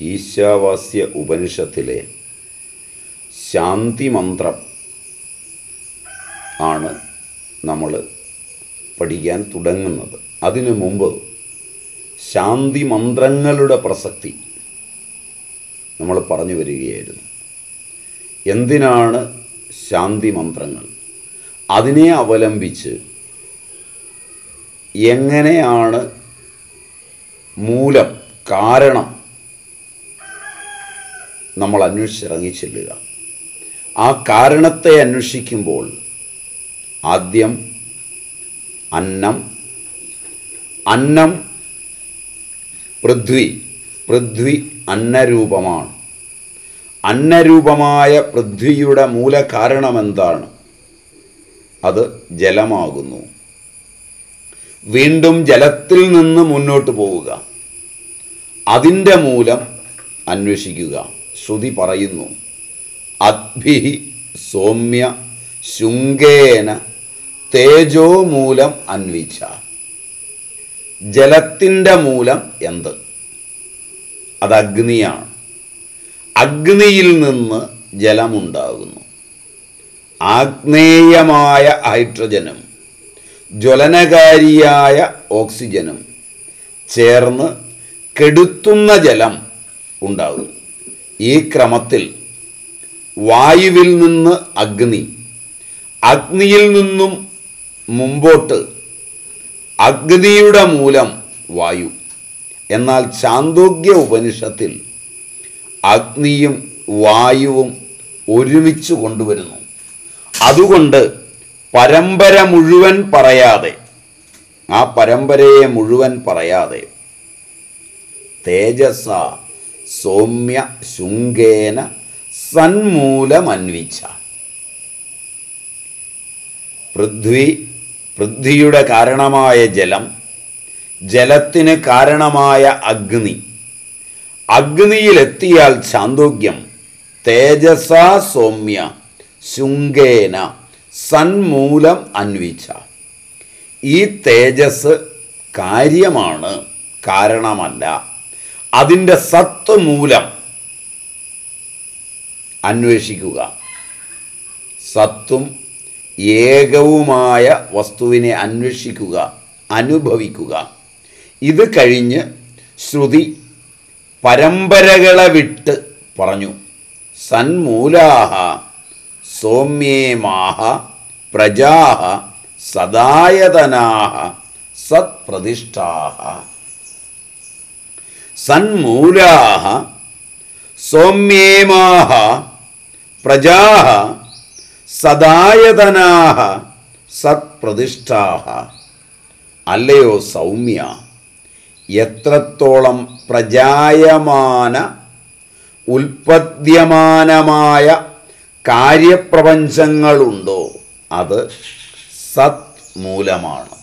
ഈശാവാസ്യ ഉപനിഷത്തിലെ ശാന്തി മന്ത്രം ആണ് നമ്മൾ പഠിക്കാൻ തുടങ്ങുന്നത് അതിനു മുമ്പ് ശാന്തി മന്ത്രങ്ങളുടെ പ്രസക്തി നമ്മൾ പറഞ്ഞു വരികയായിരുന്നു എന്തിനാണ് ശാന്തി മന്ത്രങ്ങൾ അതിനെ അവലംബിച്ച് എങ്ങനെയാണ് മൂലം കാരണം നമ്മൾ അന്വേഷിച്ചിറങ്ങി ചെല്ലുക ആ കാരണത്തെ അന്വേഷിക്കുമ്പോൾ ആദ്യം അന്നം അന്നം പൃഥ്വി പൃഥ്വി അന്നരൂപമാണ് അന്നരൂപമായ പൃഥ്വിയുടെ മൂലകാരണമെന്താണ് അത് ജലമാകുന്നു വീണ്ടും ജലത്തിൽ നിന്ന് മുന്നോട്ട് പോവുക അതിൻ്റെ മൂലം അന്വേഷിക്കുക ശ്രുതി പറയുന്നു അദ്ഭി സൗമ്യ ശുങ്കേന തേജോ മൂലം അന്വിച്ച ജലത്തിൻ്റെ മൂലം എന്ത് അത് അഗ്നിയാണ് അഗ്നിയിൽ നിന്ന് ജലമുണ്ടാകുന്നു ആഗ്നേയമായ ഹൈഡ്രജനും ജ്വലനകാരിയായ ഓക്സിജനും ചേർന്ന് കെടുത്തുന്ന ജലം ഉണ്ടാകും ഈ ക്രമത്തിൽ വായുവിൽ നിന്ന് അഗ്നി അഗ്നിയിൽ നിന്നും മുമ്പോട്ട് അഗ്നിയുടെ മൂലം വായു എന്നാൽ ചാന്തോഗ്യ ഉപനിഷത്തിൽ അഗ്നിയും വായുവും ഒരുമിച്ച് കൊണ്ടുവരുന്നു അതുകൊണ്ട് പരമ്പര മുഴുവൻ പറയാതെ ആ പരമ്പരയെ മുഴുവൻ പറയാതെ തേജസ സൗമ്യ ശുങ്കേന സന്മൂലമന്വിച്ച പൃഥ്വി പൃഥ്വിയുടെ കാരണമായ ജലം ജലത്തിന് കാരണമായ അഗ്നി അഗ്നിയിലെത്തിയാൽ ചാന്തോഗ്യം തേജസ സൗമ്യ ശുങ്കേന സന്മൂലം അന്വിച്ച ഈ തേജസ് കാര്യമാണ് കാരണമല്ല അതിൻ്റെ സത്ത് മൂലം അന്വേഷിക്കുക സത്തും ഏകവുമായ വസ്തുവിനെ അന്വേഷിക്കുക അനുഭവിക്കുക ഇത് കഴിഞ്ഞ് ശ്രുതി പരമ്പരകളെ വിട്ട് പറഞ്ഞു സന്മൂലാഹ സൗമ്യേമാഹ പ്രജാഹ സദായതനാഹ സത്പ്രതിഷ്ഠാഹ സന്മൂലാഹ സൗമ്യേമാഹ പ്രജാഹ സദായതനാഹ സത്പ്രതിഷ്ഠാഹ അല്ലയോ സൗമ്യ എത്രത്തോളം പ്രജായമാന ഉൽപ്പദ്യമാനമായ കാര്യപ്രപഞ്ചങ്ങളുണ്ടോ അത് സത് മൂലമാണ്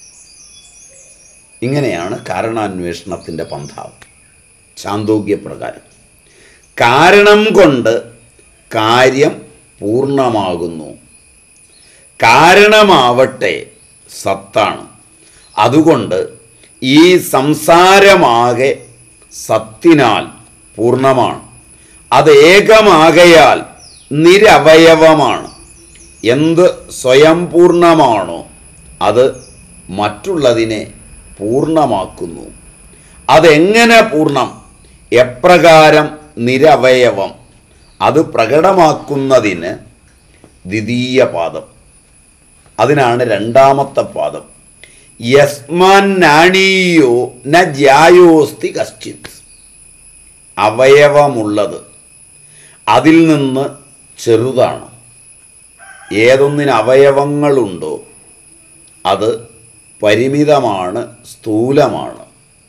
ഇങ്ങനെയാണ് കാരണാന്വേഷണത്തിൻ്റെ പന്ഥാവ് ചാന്തോഗ്യപ്രകാരം കാരണം കൊണ്ട് കാര്യം പൂർണ്ണമാകുന്നു കാരണമാവട്ടെ സത്താണ് അതുകൊണ്ട് ഈ സംസാരമാകെ സത്തിനാൽ പൂർണ്ണമാണ് അത് ഏകമാകയാൽ നിരവയവമാണ് എന്ത് സ്വയം പൂർണ്ണമാണോ അത് മറ്റുള്ളതിനെ പൂർണ്ണമാക്കുന്നു അതെങ്ങനെ പൂർണ്ണം എപ്രകാരം നിരവയവം അത് പ്രകടമാക്കുന്നതിന് ദ്വിതീയ പാദം അതിനാണ് രണ്ടാമത്തെ പാദം യസ്മാൻ നാണീയോ ന ജായോസ്തി കശ്ചിത് അവയവമുള്ളത് അതിൽ നിന്ന് ചെറുതാണ് ഏതൊന്നിന് അവയവങ്ങളുണ്ടോ അത് പരിമിതമാണ് സ്ഥൂലമാണ്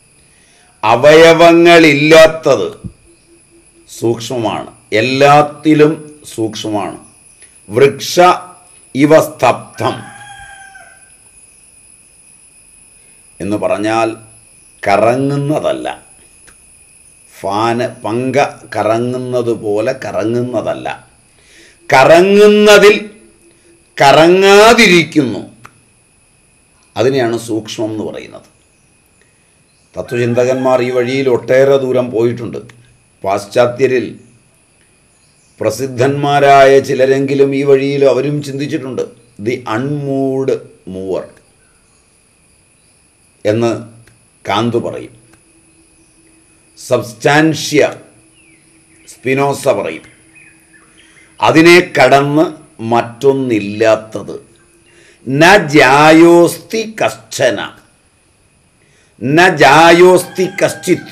അവയവങ്ങളില്ലാത്തത് സൂക്ഷ്മമാണ് എല്ലാത്തിലും സൂക്ഷ്മമാണ് വൃക്ഷ ഇവ സ്തബ്ധം എന്ന് പറഞ്ഞാൽ കറങ്ങുന്നതല്ല ഫാന് പങ്ക കറങ്ങുന്നത് പോലെ കറങ്ങുന്നതല്ല കറങ്ങുന്നതിൽ കറങ്ങാതിരിക്കുന്നു അതിനെയാണ് സൂക്ഷ്മം എന്ന് പറയുന്നത് തത്വചിന്തകന്മാർ ഈ വഴിയിൽ ഒട്ടേറെ ദൂരം പോയിട്ടുണ്ട് പാശ്ചാത്യരിൽ പ്രസിദ്ധന്മാരായ ചിലരെങ്കിലും ഈ വഴിയിൽ അവരും ചിന്തിച്ചിട്ടുണ്ട് ദി അൺമൂഡ് മൂവർ എന്ന് കാന്തു പറയും സബ്സ്റ്റാൻഷ്യ സ്പിനോസ പറയും അതിനെ കടന്ന് മറ്റൊന്നില്ലാത്തത് ന ജായോസ്തി കശ്ചന ന ജായോസ്തി കശ്ചിത്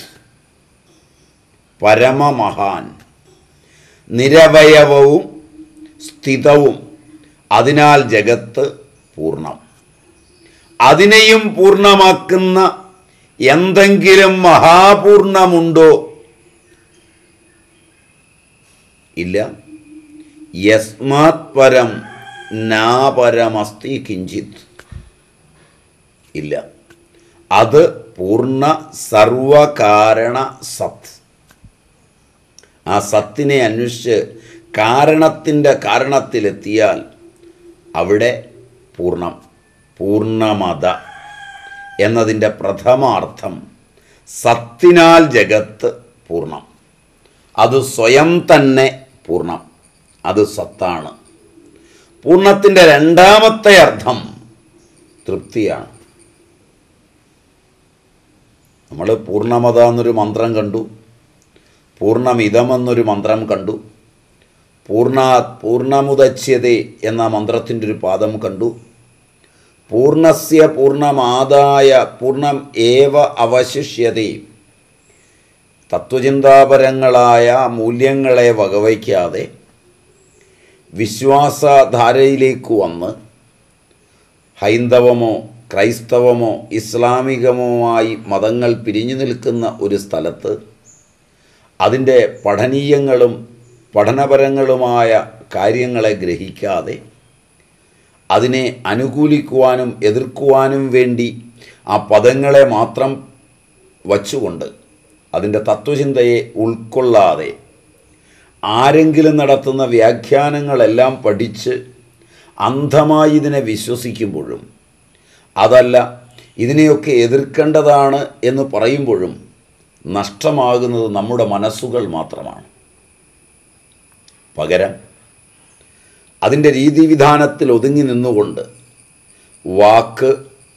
പരമമഹാൻ നിരവയവവും സ്ഥിതവും അതിനാൽ ജഗത്ത് പൂർണ്ണം അതിനെയും പൂർണ്ണമാക്കുന്ന എന്തെങ്കിലും മഹാപൂർണമുണ്ടോ ഇല്ല യസ്മാത് പരം നാപരമസ്തി കിഞ്ചിത് ഇല്ല അത് പൂർണ്ണ സർവകാരണ സത്ത് ആ സത്തിനെ അന്വേഷിച്ച് കാരണത്തിൻ്റെ കാരണത്തിലെത്തിയാൽ അവിടെ പൂർണ്ണം പൂർണ്ണമത എന്നതിൻ്റെ പ്രഥമാർത്ഥം സത്തിനാൽ ജഗത്ത് പൂർണ്ണം അത് സ്വയം തന്നെ പൂർണ്ണം അത് സത്താണ് പൂർണ്ണത്തിൻ്റെ രണ്ടാമത്തെ അർത്ഥം തൃപ്തിയാണ് നമ്മൾ പൂർണ്ണമത എന്നൊരു മന്ത്രം കണ്ടു പൂർണ്ണമിതമെന്നൊരു മന്ത്രം കണ്ടു പൂർണ്ണ പൂർണ്ണമുദച്യതേ എന്ന മന്ത്രത്തിൻ്റെ ഒരു പാദം കണ്ടു പൂർണ്ണസ്യ പൂർണ്ണമാദായ പൂർണ്ണം ഏവ അവശിഷ്യതേ തത്വചിന്താപരങ്ങളായ മൂല്യങ്ങളെ വകവയ്ക്കാതെ വിശ്വാസധാരയിലേക്ക് വന്ന് ഹൈന്ദവമോ ക്രൈസ്തവമോ ഇസ്ലാമികമോമായി മതങ്ങൾ പിരിഞ്ഞു നിൽക്കുന്ന ഒരു സ്ഥലത്ത് അതിൻ്റെ പഠനീയങ്ങളും പഠനപരങ്ങളുമായ കാര്യങ്ങളെ ഗ്രഹിക്കാതെ അതിനെ അനുകൂലിക്കുവാനും എതിർക്കുവാനും വേണ്ടി ആ പദങ്ങളെ മാത്രം വച്ചുകൊണ്ട് അതിൻ്റെ തത്വചിന്തയെ ഉൾക്കൊള്ളാതെ ആരെങ്കിലും നടത്തുന്ന വ്യാഖ്യാനങ്ങളെല്ലാം പഠിച്ച് അന്ധമായി ഇതിനെ വിശ്വസിക്കുമ്പോഴും അതല്ല ഇതിനെയൊക്കെ എതിർക്കേണ്ടതാണ് എന്ന് പറയുമ്പോഴും നഷ്ടമാകുന്നത് നമ്മുടെ മനസ്സുകൾ മാത്രമാണ് പകരം അതിൻ്റെ രീതിവിധാനത്തിൽ ഒതുങ്ങി നിന്നുകൊണ്ട് വാക്ക്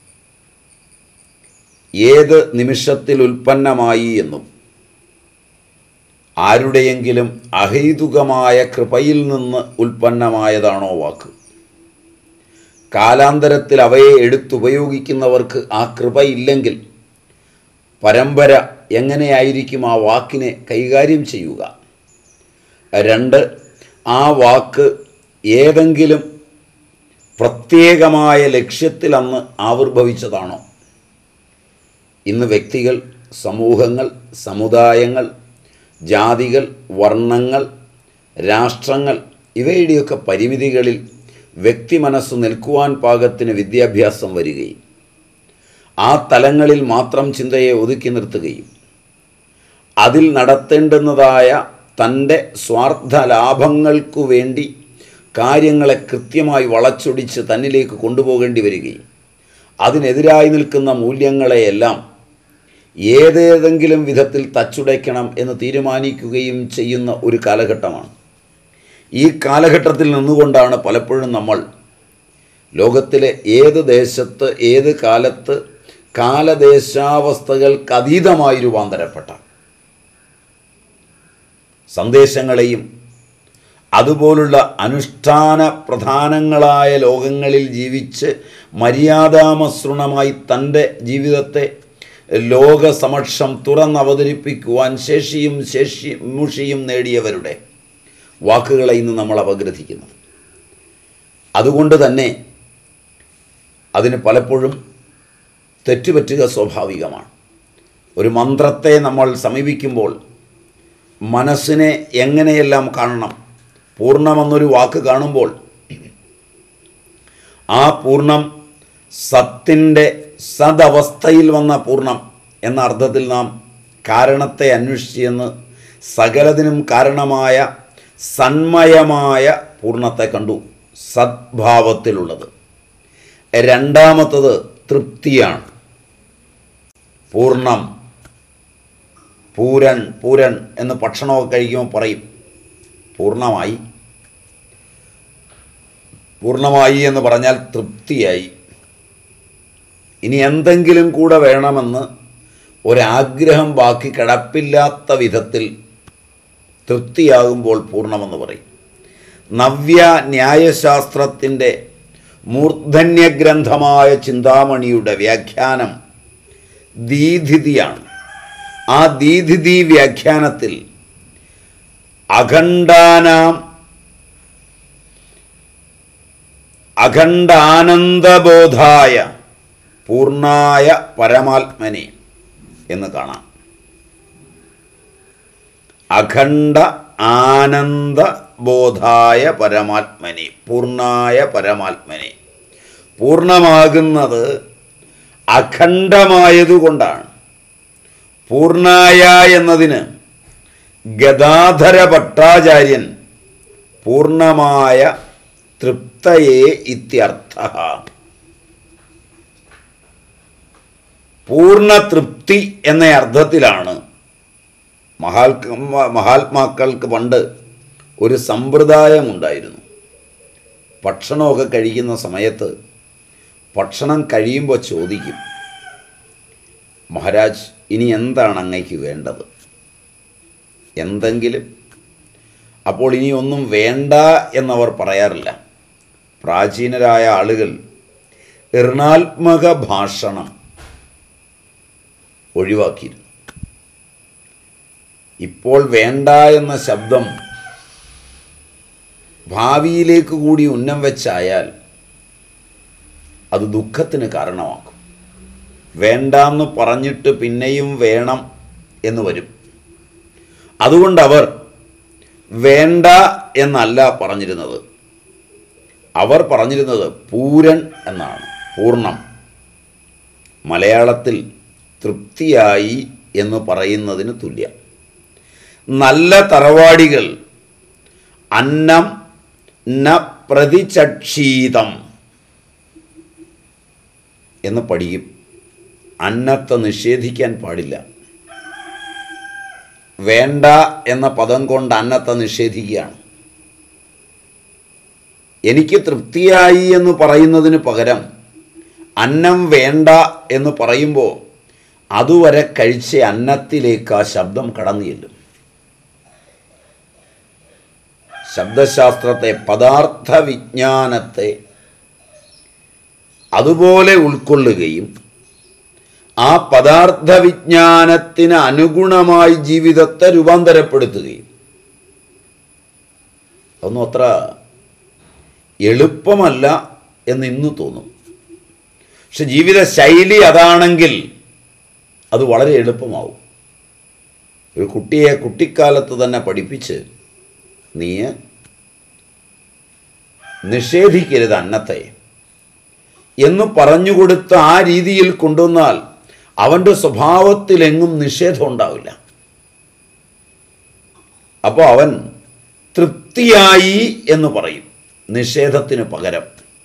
ഏത് നിമിഷത്തിൽ ഉൽപ്പന്നമായി എന്നും ആരുടെയെങ്കിലും അഹൈതുകമായ കൃപയിൽ നിന്ന് ഉൽപ്പന്നമായതാണോ വാക്ക് കാലാന്തരത്തിൽ അവയെ എടുത്തുപയോഗിക്കുന്നവർക്ക് ആ കൃപയില്ലെങ്കിൽ പരമ്പര എങ്ങനെയായിരിക്കും ആ വാക്കിനെ കൈകാര്യം ചെയ്യുക രണ്ട് ആ വാക്ക് ഏതെങ്കിലും പ്രത്യേകമായ ലക്ഷ്യത്തിൽ അന്ന് ആവിർഭവിച്ചതാണോ ഇന്ന് വ്യക്തികൾ സമൂഹങ്ങൾ സമുദായങ്ങൾ ജാതികൾ വർണ്ണങ്ങൾ രാഷ്ട്രങ്ങൾ ഇവയുടെയൊക്കെ പരിമിതികളിൽ വ്യക്തി മനസ്സ് നിൽക്കുവാൻ പാകത്തിന് വിദ്യാഭ്യാസം വരികയും ആ തലങ്ങളിൽ മാത്രം ചിന്തയെ ഒതുക്കി നിർത്തുകയും അതിൽ നടത്തേണ്ടുന്നതായ തൻ്റെ സ്വാർത്ഥ ലാഭങ്ങൾക്കു വേണ്ടി കാര്യങ്ങളെ കൃത്യമായി വളച്ചൊടിച്ച് തന്നിലേക്ക് കൊണ്ടുപോകേണ്ടി വരികയും അതിനെതിരായി നിൽക്കുന്ന മൂല്യങ്ങളെയെല്ലാം ഏതേതെങ്കിലും വിധത്തിൽ തച്ചുടയ്ക്കണം എന്ന് തീരുമാനിക്കുകയും ചെയ്യുന്ന ഒരു കാലഘട്ടമാണ് ഈ കാലഘട്ടത്തിൽ നിന്നുകൊണ്ടാണ് പലപ്പോഴും നമ്മൾ ലോകത്തിലെ ഏത് ദേശത്ത് ഏത് കാലത്ത് കാലദേശാവസ്ഥകൾക്ക് അതീതമായി രൂപാന്തരപ്പെട്ട സന്ദേശങ്ങളെയും അതുപോലുള്ള അനുഷ്ഠാന പ്രധാനങ്ങളായ ലോകങ്ങളിൽ ജീവിച്ച് മര്യാദാമസൃണമായി തൻ്റെ ജീവിതത്തെ ലോകസമക്ഷം തുറന്നവതരിപ്പിക്കുവാൻ ശേഷിയും ശേഷി മുഷിയും നേടിയവരുടെ വാക്കുകളെ ഇന്ന് നമ്മൾ അപഗ്രഥിക്കുന്നത് അതുകൊണ്ട് തന്നെ അതിന് പലപ്പോഴും തെറ്റുപറ്റുക സ്വാഭാവികമാണ് ഒരു മന്ത്രത്തെ നമ്മൾ സമീപിക്കുമ്പോൾ മനസ്സിനെ എങ്ങനെയെല്ലാം കാണണം പൂർണ്ണമെന്നൊരു വാക്ക് കാണുമ്പോൾ ആ പൂർണ്ണം സത്തിൻ്റെ സദവസ്ഥയിൽ വന്ന പൂർണ്ണം എന്ന അർത്ഥത്തിൽ നാം കാരണത്തെ അന്വേഷിച്ചെന്ന് സകലതിനും കാരണമായ സന്മയമായ പൂർണ്ണത്തെ കണ്ടു സദ്ഭാവത്തിലുള്ളത് രണ്ടാമത്തത് തൃപ്തിയാണ് പൂർണ്ണം പൂരൻ പൂരൻ എന്ന് ഭക്ഷണമൊക്കെ കഴിക്കുമ്പോൾ പറയും പൂർണ്ണമായി പൂർണ്ണമായി എന്ന് പറഞ്ഞാൽ തൃപ്തിയായി ഇനി എന്തെങ്കിലും കൂടെ വേണമെന്ന് ഒരാഗ്രഹം ബാക്കി കിടപ്പില്ലാത്ത വിധത്തിൽ തൃപ്തിയാകുമ്പോൾ പൂർണ്ണമെന്ന് പറയും നവ്യ ന്യായശാസ്ത്രത്തിൻ്റെ മൂർധന്യഗ്രന്ഥമായ ചിന്താമണിയുടെ വ്യാഖ്യാനം ദീധിതിയാണ് ആ ദീധിതി വ്യാഖ്യാനത്തിൽ അഖണ്ഡാനാം അഖണ്ഡാനന്ദബോധായ പൂർണായ പരമാത്മനെ എന്ന് കാണാം അഖണ്ഡ ആനന്ദ ബോധായ പരമാത്മനെ പൂർണായ പരമാത്മനെ പൂർണ്ണമാകുന്നത് അഖണ്ഡമായതുകൊണ്ടാണ് പൂർണായ എന്നതിന് ഗദാധര ഭട്ടാചാര്യൻ പൂർണ്ണമായ തൃപ്തയെ ഇത്യർത്ഥ പൂർണ്ണ തൃപ്തി എന്ന അർത്ഥത്തിലാണ് മഹാൽ മഹാത്മാക്കൾക്ക് പണ്ട് ഒരു സമ്പ്രദായമുണ്ടായിരുന്നു ഭക്ഷണമൊക്കെ കഴിക്കുന്ന സമയത്ത് ഭക്ഷണം കഴിയുമ്പോൾ ചോദിക്കും മഹാരാജ് ഇനി എന്താണ് അങ്ങയ്ക്ക് വേണ്ടത് എന്തെങ്കിലും അപ്പോൾ ഇനി ഒന്നും വേണ്ട എന്നവർ പറയാറില്ല പ്രാചീനരായ ആളുകൾ ഋണാത്മക ഭാഷണം ഒഴിവാക്കിയിരുന്നു ഇപ്പോൾ വേണ്ട എന്ന ശബ്ദം ഭാവിയിലേക്ക് കൂടി ഉന്നം വെച്ചായാൽ അത് ദുഃഖത്തിന് കാരണമാക്കും വേണ്ടാന്ന് പറഞ്ഞിട്ട് പിന്നെയും വേണം എന്ന് വരും അതുകൊണ്ട് അവർ വേണ്ട എന്നല്ല പറഞ്ഞിരുന്നത് അവർ പറഞ്ഞിരുന്നത് പൂരൻ എന്നാണ് പൂർണ്ണം മലയാളത്തിൽ തൃപ്തിയായി എന്ന് പറയുന്നതിന് തുല്യം നല്ല തറവാടികൾ അന്നം ന പ്രതിചക്ഷീതം എന്ന് പഠിക്കും അന്നത്തെ നിഷേധിക്കാൻ പാടില്ല വേണ്ട എന്ന പദം കൊണ്ട് അന്നത്തെ നിഷേധിക്കുകയാണ് എനിക്ക് തൃപ്തിയായി എന്ന് പറയുന്നതിന് പകരം അന്നം വേണ്ട എന്ന് പറയുമ്പോൾ അതുവരെ കഴിച്ച അന്നത്തിലേക്ക് ആ ശബ്ദം കടന്നു ചെല്ലും ശബ്ദശാസ്ത്രത്തെ പദാർത്ഥ വിജ്ഞാനത്തെ അതുപോലെ ഉൾക്കൊള്ളുകയും ആ പദാർത്ഥ വിജ്ഞാനത്തിന് അനുഗുണമായി ജീവിതത്തെ രൂപാന്തരപ്പെടുത്തുകയും അതൊന്നും അത്ര എളുപ്പമല്ല എന്ന് ഇന്ന് തോന്നും പക്ഷെ ജീവിത ശൈലി അതാണെങ്കിൽ അത് വളരെ എളുപ്പമാവും ഒരു കുട്ടിയെ കുട്ടിക്കാലത്ത് തന്നെ പഠിപ്പിച്ച് നീ നിഷേധിക്കരുത് അന്നത്തെ എന്ന് പറഞ്ഞുകൊടുത്ത് ആ രീതിയിൽ കൊണ്ടുവന്നാൽ അവൻ്റെ സ്വഭാവത്തിലെങ്ങും നിഷേധം ഉണ്ടാവില്ല അപ്പോൾ അവൻ തൃപ്തിയായി എന്ന് പറയും നിഷേധത്തിന് പകരം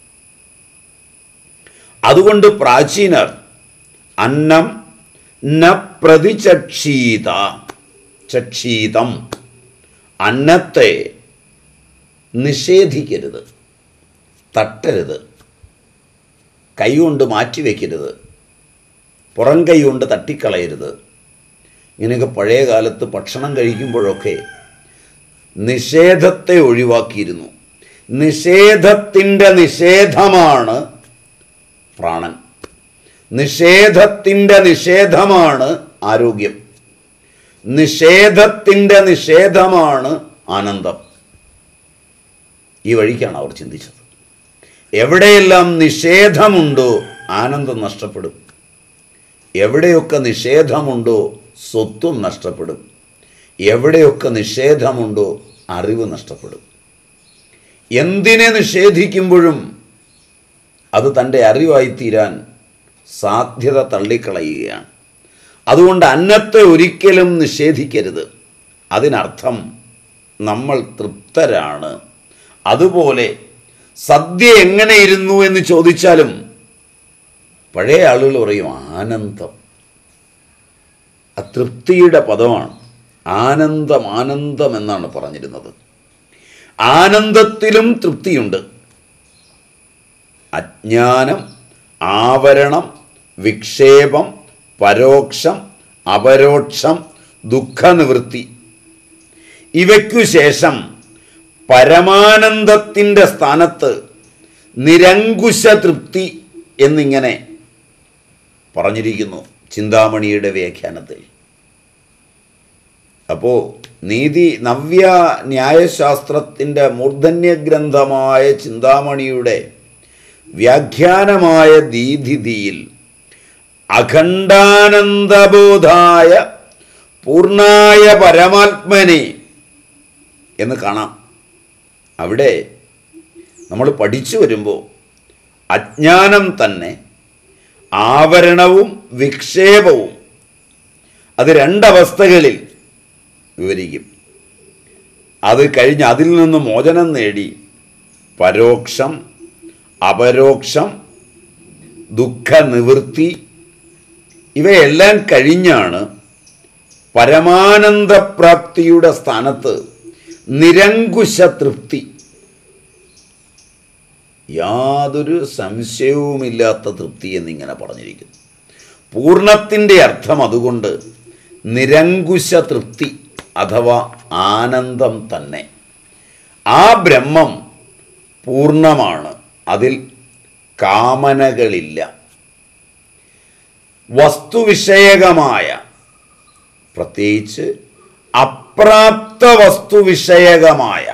അതുകൊണ്ട് പ്രാചീനർ അന്നം ന പ്രതിചക്ഷീത ചക്ഷീതം അന്നത്തെ നിഷേധിക്കരുത് തട്ടരുത് കൈകൊണ്ട് മാറ്റിവെക്കരുത് പുറം കൈ കൊണ്ട് തട്ടിക്കളയരുത് ഇങ്ങനെയൊക്കെ പഴയ കാലത്ത് ഭക്ഷണം കഴിക്കുമ്പോഴൊക്കെ നിഷേധത്തെ ഒഴിവാക്കിയിരുന്നു നിഷേധത്തിൻ്റെ നിഷേധമാണ് പ്രാണൻ നിഷേധത്തിൻ്റെ നിഷേധമാണ് ആരോഗ്യം നിഷേധത്തിൻ്റെ നിഷേധമാണ് ആനന്ദം ഈ വഴിക്കാണ് അവർ ചിന്തിച്ചത് എവിടെയെല്ലാം നിഷേധമുണ്ടോ ആനന്ദം നഷ്ടപ്പെടും എവിടെയൊക്കെ നിഷേധമുണ്ടോ സ്വത്വം നഷ്ടപ്പെടും എവിടെയൊക്കെ നിഷേധമുണ്ടോ അറിവ് നഷ്ടപ്പെടും എന്തിനെ നിഷേധിക്കുമ്പോഴും അത് തൻ്റെ അറിവായിത്തീരാൻ സാധ്യത തള്ളിക്കളയുകയാണ് അതുകൊണ്ട് അന്നത്തെ ഒരിക്കലും നിഷേധിക്കരുത് അതിനർത്ഥം നമ്മൾ തൃപ്തരാണ് അതുപോലെ സദ്യ എങ്ങനെ ഇരുന്നു എന്ന് ചോദിച്ചാലും പഴയ ആളുകൾ പറയും ആനന്ദം ആ തൃപ്തിയുടെ പദമാണ് ആനന്ദം ആനന്ദം എന്നാണ് പറഞ്ഞിരുന്നത് ആനന്ദത്തിലും തൃപ്തിയുണ്ട് അജ്ഞാനം ആവരണം വിക്ഷേപം പരോക്ഷം അപരോക്ഷം ദുഃഖനിവൃത്തി ഇവയ്ക്കു ശേഷം പരമാനന്ദത്തിൻ്റെ സ്ഥാനത്ത് നിരങ്കുശ തൃപ്തി എന്നിങ്ങനെ പറഞ്ഞിരിക്കുന്നു ചിന്താമണിയുടെ വ്യാഖ്യാനത്തിൽ അപ്പോൾ നീതി നവ്യ ന്യായശാസ്ത്രത്തിൻ്റെ മൂർധന്യ ഗ്രന്ഥമായ ചിന്താമണിയുടെ വ്യാഖ്യാനമായ ദീതിഥിയിൽ അഖണ്ഡാനന്ദബോധായ പൂർണായ പരമാത്മനെ എന്ന് കാണാം അവിടെ നമ്മൾ പഠിച്ചു വരുമ്പോൾ അജ്ഞാനം തന്നെ ആവരണവും വിക്ഷേപവും അത് രണ്ടവസ്ഥകളിൽ വിവരിക്കും അത് കഴിഞ്ഞ് അതിൽ നിന്ന് മോചനം നേടി പരോക്ഷം അപരോക്ഷം ദുഃഖനിവൃത്തി ഇവയെല്ലാം കഴിഞ്ഞാണ് പരമാനന്ദപ്രാപ്തിയുടെ സ്ഥാനത്ത് നിരങ്കുശ തൃപ്തി യാതൊരു സംശയവുമില്ലാത്ത തൃപ്തി എന്നിങ്ങനെ പറഞ്ഞിരിക്കുന്നു പൂർണ്ണത്തിൻ്റെ അർത്ഥം അതുകൊണ്ട് നിരങ്കുശ തൃപ്തി അഥവാ ആനന്ദം തന്നെ ആ ബ്രഹ്മം പൂർണ്ണമാണ് അതിൽ കാമനകളില്ല വസ്തുവിഷയകമായ പ്രത്യേകിച്ച് അപ്രാപ്ത വസ്തുവിഷയകമായ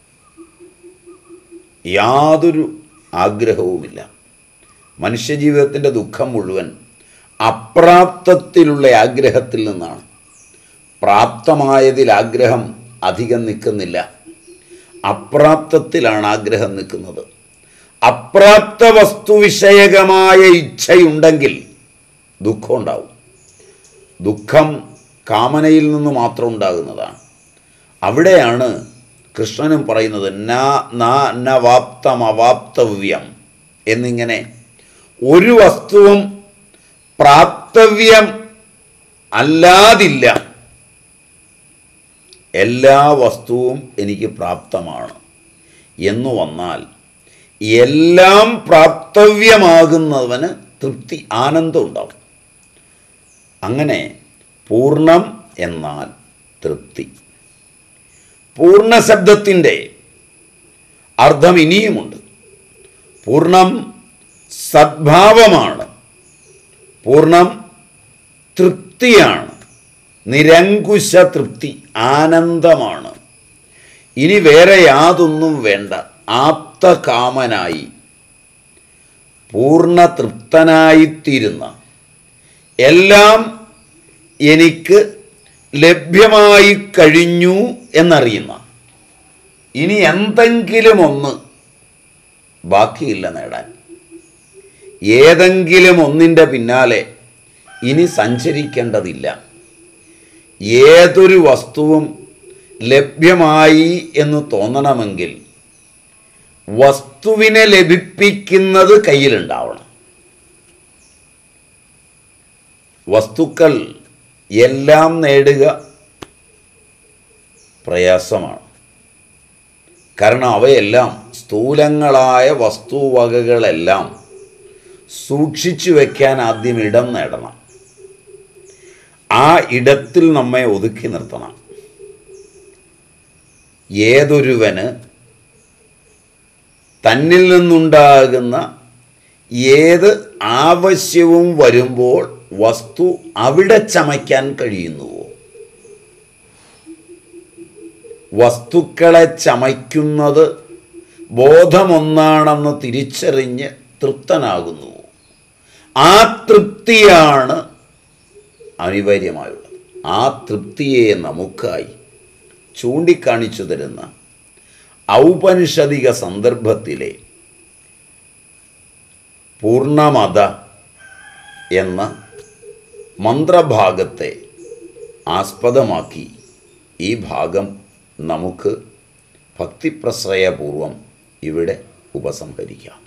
യാതൊരു ആഗ്രഹവുമില്ല മനുഷ്യജീവിതത്തിൻ്റെ ദുഃഖം മുഴുവൻ അപ്രാപ്തത്തിലുള്ള ആഗ്രഹത്തിൽ നിന്നാണ് പ്രാപ്തമായതിൽ ആഗ്രഹം അധികം നിൽക്കുന്നില്ല അപ്രാപ്തത്തിലാണ് ആഗ്രഹം നിൽക്കുന്നത് അപ്രാപ്ത വസ്തുവിഷയകമായ ഇച്ഛയുണ്ടെങ്കിൽ ദുഃഖം ഉണ്ടാവും ദുഃഖം കാമനയിൽ നിന്ന് മാത്രം ഉണ്ടാകുന്നതാണ് അവിടെയാണ് കൃഷ്ണനും പറയുന്നത് ന ന ന വാപ്തം അവാപ്തവ്യം എന്നിങ്ങനെ ഒരു വസ്തുവും പ്രാപ്തവ്യം അല്ലാതില്ല എല്ലാ വസ്തുവും എനിക്ക് പ്രാപ്തമാണ് എന്നു വന്നാൽ എല്ലാം പ്രാപ്തവ്യമാകുന്നവന് തൃപ്തി ആനന്ദം ഉണ്ടാവും അങ്ങനെ പൂർണ്ണം എന്നാൽ തൃപ്തി പൂർണ്ണശബ്ദത്തിൻ്റെ അർത്ഥം ഇനിയുമുണ്ട് പൂർണ്ണം സദ്ഭാവമാണ് പൂർണ്ണം തൃപ്തിയാണ് നിരങ്കുശ തൃപ്തി ആനന്ദമാണ് ഇനി വേറെ യാതൊന്നും വേണ്ട ആപ്തകാമനായി പൂർണ്ണ തൃപ്തനായിത്തീരുന്ന എല്ലാം എനിക്ക് ലഭ്യമായി കഴിഞ്ഞു എന്നറിയുന്ന ഇനി എന്തെങ്കിലും ഒന്ന് ബാക്കിയില്ല നേടാൻ ഏതെങ്കിലും ഒന്നിൻ്റെ പിന്നാലെ ഇനി സഞ്ചരിക്കേണ്ടതില്ല ഏതൊരു വസ്തുവും ലഭ്യമായി എന്ന് തോന്നണമെങ്കിൽ വസ്തുവിനെ ലഭിപ്പിക്കുന്നത് കയ്യിലുണ്ടാവണം വസ്തുക്കൾ എല്ലാം നേടുക പ്രയാസമാണ് കാരണം അവയെല്ലാം സ്ഥൂലങ്ങളായ വസ്തുവകകളെല്ലാം സൂക്ഷിച്ചു വയ്ക്കാൻ ആദ്യം ഇടം നേടണം ആ ഇടത്തിൽ നമ്മെ ഒതുക്കി നിർത്തണം ഏതൊരുവന് തന്നിൽ നിന്നുണ്ടാകുന്ന ഏത് ആവശ്യവും വരുമ്പോൾ വസ്തു അവിടെ ചമയ്ക്കാൻ കഴിയുന്നുവോ വസ്തുക്കളെ ചമയ്ക്കുന്നത് ബോധമൊന്നാണെന്ന് തിരിച്ചറിഞ്ഞ് തൃപ്തനാകുന്നു ആ തൃപ്തിയാണ് അനിവാര്യമായുള്ളത് ആ തൃപ്തിയെ നമുക്കായി ചൂണ്ടിക്കാണിച്ചു തരുന്ന ഔപനിഷദിക സന്ദർഭത്തിലെ പൂർണ്ണമത എന്ന മന്ത്രഭാഗത്തെ ആസ്പദമാക്കി ഈ ഭാഗം നമുക്ക് ഭക്തിപ്രശ്രയപൂർവം ഇവിടെ ഉപസംഹരിക്കാം